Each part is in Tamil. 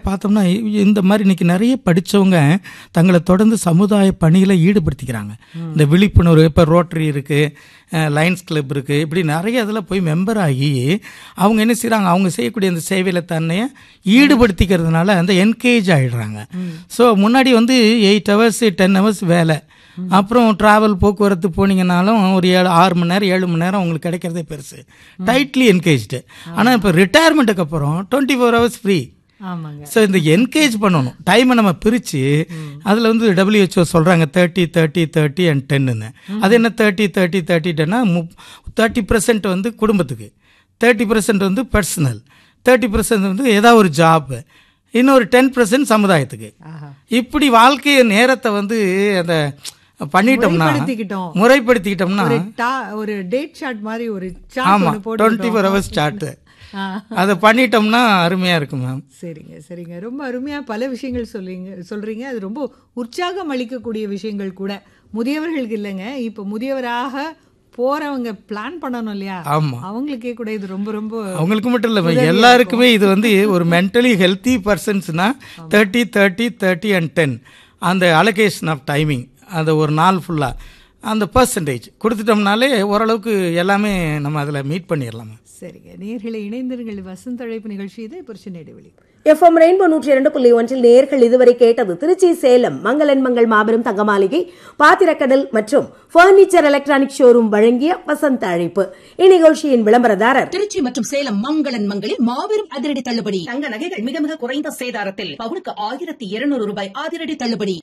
பார்த்தோம்னா இந்த மாதிரி இன்னைக்கு நிறைய படிச்சவங்க தங்களை தொடர்ந்து சமுதாய பணிகளை ஈடுபடுத்திக்கிறாங்க இந்த விழிப்புணர்வு இப்போ ரோட்டரி இருக்குது லயன்ஸ் கிளப் இருக்குது இப்படி நிறைய இதில் போய் மெம்பர் ஆகி அவங்க என்ன செய்கிறாங்க அவங்க செய்யக்கூடிய அந்த சேவையில் தன்னைய ஈடுபடுத்திக்கிறதுனால அந்த என்கேஜ் ஆகிடுறாங்க ஸோ முன்னாடி வந்து எயிட் ஹவர்ஸ் டென் ஹவர்ஸ் வேலை அப்புறம் டிராவல் போக்குவரத்து போனீங்கனாலும் ஒரு ஏழு ஆறு மணி நேரம் ஏழு மணி நேரம் உங்களுக்கு கிடைக்கிறதே பெருசு டைட்லி என்கேஜ்டு ஆனால் இப்போ ரிட்டையர்மெண்ட்டுக்கு அப்புறம் டுவெண்ட்டி ஃபோர் ஹவர்ஸ் ஃப்ரீ ஆமாங்க ஸோ இந்த என்கேஜ் பண்ணணும் டைமை நம்ம பிரித்து அதில் வந்து டபிள்யூஹெச்ஓ சொல்கிறாங்க தேர்ட்டி தேர்ட்டி தேர்ட்டி அண்ட் டென்னு அது என்ன தேர்ட்டி தேர்ட்டி தேர்ட்டி டென்னா தேர்ட்டி பர்சன்ட் வந்து குடும்பத்துக்கு தேர்ட்டி பர்சன்ட் வந்து பர்சனல் தேர்ட்டி பர்சன்ட் வந்து ஏதாவது ஒரு ஜாப் இன்னொரு டென் பர்சன்ட் சமுதாயத்துக்கு ஆஹா. இப்படி வாழ்க்கை நேரத்தை வந்து அந்த பண்ணிட்டோம்னா முறைப்படுத்திக்கிட்டோம். முறைப்படுத்திக்கிட்டோம்னா ஒரு டா- ஒரு டேட் ஷார்ட் மாதிரி ஒரு சார்ட் ஆமாம் ஒன்று போட்டு டுவெண்ட்டி ஃபோர் ஹவர்ஸ் ஸ்டார்ட்டு ஆ. அதை பண்ணிட்டோம்னா அருமையாக இருக்கும் மேம் சரிங்க சரிங்க ரொம்ப அருமையா பல விஷயங்கள் சொல்றீங்க சொல்றீங்க அது ரொம்ப உற்சாகம் அளிக்கக்கூடிய விஷயங்கள் கூட முதியவர்களுக்கு இல்லைங்க இப்போ முதியவராக போறவங்க பிளான் பண்ணணும் இல்லையா ஆமா. அவங்களுக்கே கூட இது ரொம்ப ரொம்ப அவங்களுக்கு மட்டும் இல்லை எல்லாருக்குமே இது வந்து ஒரு மென்டலி ஹெல்த்தி பர்சன்ஸ்னா thirty thirty thirty and ten அந்த அலோகேஷன் ஆஃப் டைமிங் அந்த ஒரு நாள் ஃபுல்லாக அந்த பர்சன்டேஜ் கொடுத்துட்டோம்னாலே ஓரளவுக்கு எல்லாமே நம்ம அதில் மீட் பண்ணிடலாம் சரிங்க நேர்களை இணைந்திருங்கள் வசந்த அழைப்பு நிகழ்ச்சி இது இப்போ சின்ன இடைவெளி எஃப்எம் ரெயின்போ நூற்றி இரண்டு புள்ளி ஒன்றில் நேர்கள் இதுவரை கேட்டது திருச்சி சேலம் மங்களன் மங்கள் மாபெரும் தங்க மாளிகை பாத்திரக்கடல் மற்றும் பர்னிச்சர் எலக்ட்ரானிக் ஷோரூம் வழங்கிய வசந்த அழைப்பு இந்நிகழ்ச்சியின் விளம்பரதாரர் திருச்சி மற்றும் சேலம் மங்களன் மங்களில் மாபெரும் அதிரடி தள்ளுபடி தங்க நகைகள் மிக மிக குறைந்த சேதாரத்தில் பவுனுக்கு ஆயிரத்தி இருநூறு ரூபாய் அதிரடி தள்ளுபடி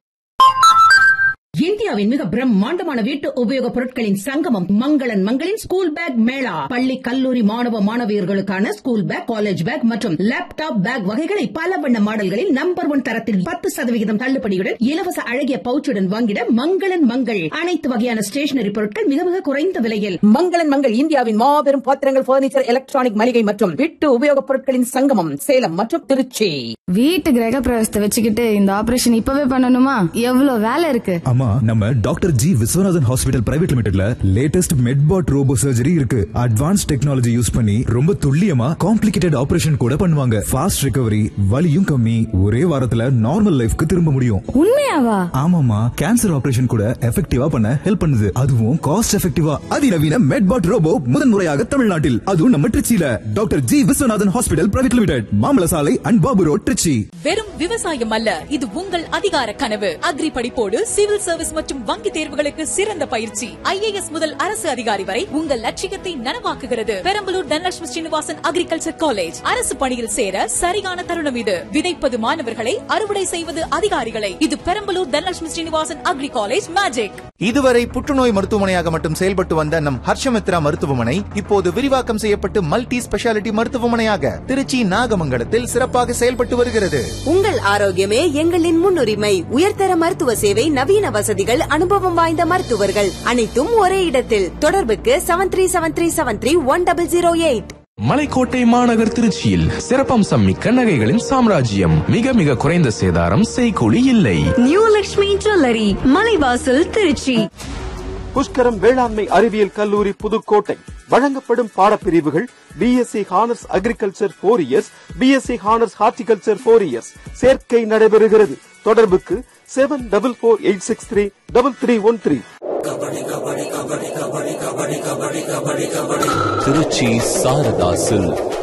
இந்தியாவின் மிக பிரம்மாண்டமான வீட்டு உபயோகப் பொருட்களின் சங்கமம் மங்களன் மங்களின் ஸ்கூல் பேக் மேளா பள்ளி கல்லூரி மாணவ மாணவியர்களுக்கான ஸ்கூல் பேக் காலேஜ் பேக் மற்றும் லேப்டாப் பேக் வகைகளை பல வண்ண மாடல்களில் நம்பர் ஒன் தரத்தில் பத்து சதவிகிதம் தள்ளுபடியுடன் இலவச அழகிய பவுச்சுடன் வாங்கிட மங்களன் மங்கள் அனைத்து வகையான ஸ்டேஷனரி பொருட்கள் மிக மிக குறைந்த விலையில் மங்களன் மங்கள் இந்தியாவின் மாபெரும் பாத்திரங்கள் பர்னிச்சர் எலக்ட்ரானிக் மளிகை மற்றும் வீட்டு உபயோகப் பொருட்களின் சங்கமம் சேலம் மற்றும் திருச்சி வீட்டு கிரக பிரவேசத்தை வச்சுக்கிட்டு இந்த ஆபரேஷன் இப்பவே பண்ணணுமா எவ்வளவு வேலை இருக்கு ஆமா நம்ம doctor G Viswanathan hospital private லிமிடெட்ல லேட்டஸ்ட் மெட்பாட் ரோபோ சர்ஜரி இருக்கு அட்வான்ஸ் டெக்னாலஜி யூஸ் பண்ணி ரொம்ப துல்லியமா காம்ப்ளிகேட்டட் ஆபரேஷன் கூட பண்ணுவாங்க ஃபாஸ்ட் ரிகவரி வலியும் கம்மி ஒரே வாரத்துல நார்மல் லைஃப்க்கு திரும்ப முடியும் உண்மையாவா ஆமாமா கேன்சர் ஆபரேஷன் கூட எஃபெக்டிவா பண்ண ஹெல்ப் பண்ணுது அதுவும் காஸ்ட் எஃபெக்டிவா அதிநவீன மெட்பாட் ரோபோ முதன்முறையாக தமிழ்நாட்டில் அதுவும் நம்ம திருச்சியில doctor G Viswanathan hospital private limited மாமல சாலை அண்ட் பாபு ரோட் திருச்சி வெறும் விவசாயம் அல்ல இது உங்கள் அதிகார கனவு அக்ரி படிப்போடு சிவில் சர்வீஸ் மற்றும் வங்கி தேர்வுகளுக்கு சிறந்த பயிற்சி ஐஏஎஸ் முதல் அரசு அதிகாரி வரை உங்கள் லட்சியத்தை நனவாக்குகிறது பெரம்பலூர் தனலட்சுமி ஸ்ரீனிவாசன் அக்ரிகல்ச்சர் காலேஜ் அரசு பணியில் சேர சரியான தருணம் இது விதைப்பது மாணவர்களை அறுவடை செய்வது அதிகாரிகளை இது Perambalur Dhanalakshmi Srinivasan agri college magic இதுவரை புற்றுநோய் மருத்துவமனையாக மட்டும் செயல்பட்டு வந்த நம் ஹர்ஷமித்ரா மருத்துவமனை இப்போது விரிவாக்கம் செய்யப்பட்டு மல்டி ஸ்பெஷாலிட்டி மருத்துவமனையாக திருச்சி நாகமங்கலத்தில் சிறப்பாக செயல்பட்டு வருகிறது உங்கள் ஆரோக்கியமே எங்களின் முன்னுரிமை உயர்தர மருத்துவ சேவை நவீன வசதிகள் அனுபவம் வாய்ந்த மருத்துவர்கள் அனைத்தும் ஒரே இடத்தில் தொடர்புக்கு seven three seven three seven three one double zero eight Malaikottai மாநகர் திருச்சியில் சிறப்பம்சம் மிக்க நகைகளின் சாம்ராஜ்யம் மிக மிக குறைந்த சேதாரம் செய்கூலி இல்லை நியூ லக்ஷ்மி ஜுவல்லரி மலைவாசல் திருச்சி புஷ்கரம் வேளாண்மை அறிவியல் கல்லூரி புதுக்கோட்டை வழங்கப்படும் பாடப்பிரிவுகள் BSc honours agriculture four years BSc honours horticulture four years சேர்க்கை நடைபெறுகிறது தொடர்புக்கு seven double four eight six three double three one three Trichy Sarada silk